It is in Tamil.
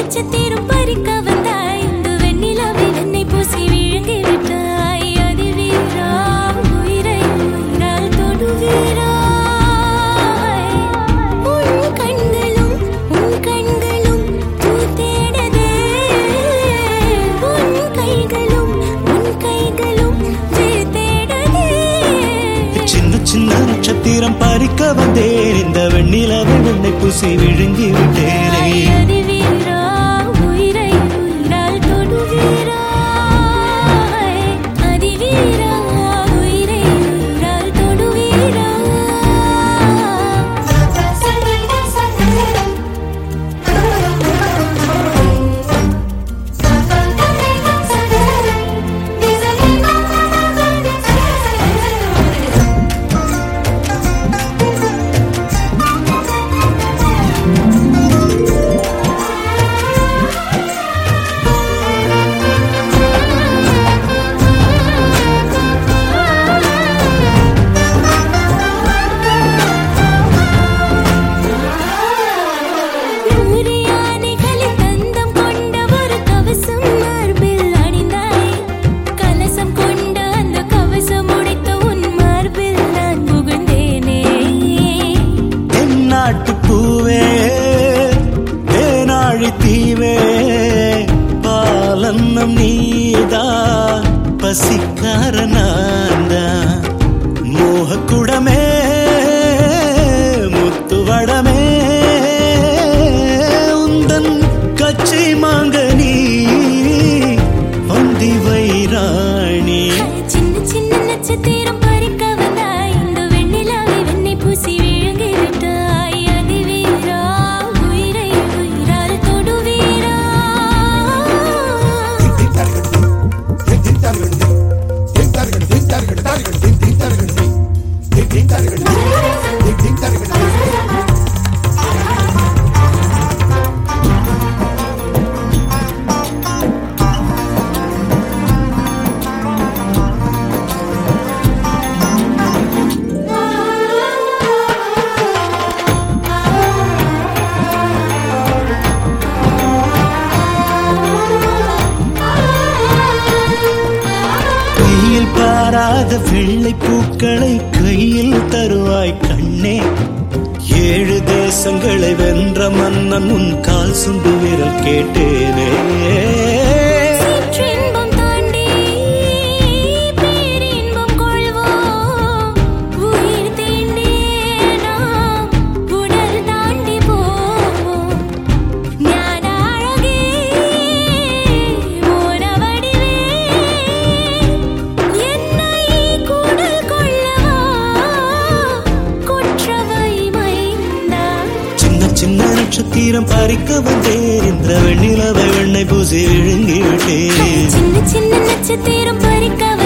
நட்சத்திரம் பறிக்க வந்தாய் இந்த வெண்ணிலாவில் என்னை பூசி விழுங்கி விட்டாய் அதிவீரா உயிரை உயிரால் தொடுவீராய் உன் கண்களும் உன் கண்களும் பூ தேடதே உன் கைகளும் உன் கைகளும் வேர் தேடதே சின்ன சின்ன நட்சத்திரம் பறிக்க வந்தேன் இந்த வெண்ணிலவை வெண்ணை பூசி விழுங்கி விட்டேனே அதிவீரா உயிரை உயிரால் தொடுவீராய் அதிவீரா உயிரை உயிரால் தொடுவீராய் நூறு யானைகளின் தந்தம் கொண்ட ஒரு கவசம் மார்பில் அணிந்தாய் கலசம் கொண்ட அந்த கவசம் உடைத்த உன் மார்பில் நான் புகுந்தேனே என் நாட்டு பூவே தேனாழி தீவே பாலன்னம் நீதான் பசிக்கார நான்தான் மோகக்குடமே முத்துவடமே உந்தன் கச்சை மாங்கனி வந்தி வைராணி சின்ன சின்ன நட்சத்திரம் பறிக்க வந்தாய் இந்த வெண்ணிலாவை வெண்ணை பூசி விழுங்கி விட்டாய் அதிவீரா உயிரை உயிரால் தொடுவீரா கையில் பாராத வெள்ளை பூக்களை கையில் தருவாய் கண்ணே ஏழு தேசங்களை வென்ற மன்னன் உன் கால் சுண்டு விரல் கேட்டேனே சிற்றின்பம் தாண்டி பேரின்பம் கொள்வோம் உயிர் தீண்டி நாம் உடல் தாண்டி போவோம் ஞான அழகே மோன வடிவே என்னை கூடல் கொள்ளவா கொற்றவை மைந்தா சின்ன சின்ன நட்சத்திரம் பறிக்க வந்தேன் இந்த வெண்ணிலவை வெண்ணை பூசி விழுங்கி விட்டேன் சின்ன சின்ன நட்சத்திரம் பறிக்க